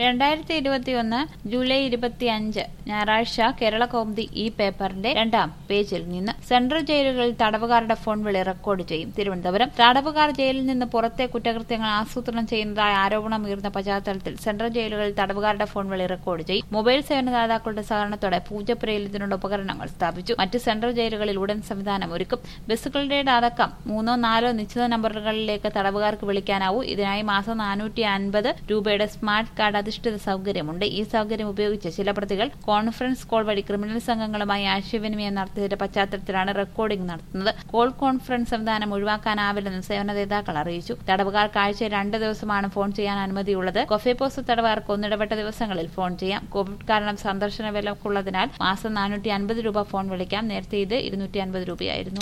രണ്ടായിരത്തി ഇരുപത്തിയൊന്ന് ജൂലൈ ഇരുപത്തിയഞ്ച് ഞായറാഴ്ച കേരള കൗമുദി ഈ പേപ്പറിന്റെ രണ്ടാം പേജിൽ നിന്ന് സെൻട്രൽ ജയിലുകളിൽ തടവുകാരുടെ ഫോൺ വിളി റെക്കോർഡ് ചെയ്യും തിരുവനന്തപുരം തടവുകാർ ജയിലിൽ നിന്ന് പുറത്തെ കുറ്റകൃത്യങ്ങൾ ആസൂത്രണം ചെയ്യുന്നതായ ആരോപണം ഉയർന്ന പശ്ചാത്തലത്തിൽ സെൻട്രൽ ജയിലുകളിൽ തടവുകാരുടെ ഫോൺ വിളി റെക്കോർഡ് ചെയ്യും മൊബൈൽ സേവനദാതാക്കളുടെ സഹകരണത്തോടെ പൂജപ്പുരയിൽ ഇതിനുള്ള ഉപകരണങ്ങൾ സ്ഥാപിച്ചു മറ്റ് സെൻട്രൽ ജയിലുകളിൽ ഉടൻ സംവിധാനം ഒരുക്കും ബസ്സുകളുടെ അടക്കം മൂന്നോ നാലോ നിശ്ചിത നമ്പറുകളിലേക്ക് തടവുകാർക്ക് വിളിക്കാനാവൂ ഇതിനായി മാസം നാനൂറ്റി അൻപത് രൂപയുടെ സ്മാർട്ട് കാർഡ് അധിഷ്ഠിത സൗകര്യമുണ്ട് ഈ സൗകര്യം ഉപയോഗിച്ച് ചില പ്രതികൾ കോൺഫറൻസ് കോൾ വഴി ക്രിമിനൽ സംഘങ്ങളുമായി ആശയവിനിമയം നടത്തിയതിന്റെ പശ്ചാത്തലത്തിലാണ് റെക്കോർഡിംഗ് നടത്തുന്നത് കോൾ കോൺഫറൻസ് സംവിധാനം ഒഴിവാക്കാനാവില്ലെന്ന് സേവനദാതാക്കൾ അറിയിച്ചു തടവുകാർക്ക് ആഴ്ചയിൽ രണ്ട് ദിവസമാണ് ഫോൺ ചെയ്യാൻ അനുമതിയുള്ളത് കൊഫേപ്പോസ് തടവുകാർക്ക് ഒന്നിടപെട്ട ദിവസങ്ങളിൽ ഫോൺ ചെയ്യാം കോവിഡ് കാരണം സന്ദർശന വിലക്കുള്ളതിനാൽ മാസം നാനൂറ്റി അൻപത് രൂപ ഫോൺ വിളിക്കാം നേരത്തെ ഇത് ഇരുന്നൂറ്റി അൻപത് രൂപയായിരുന്നു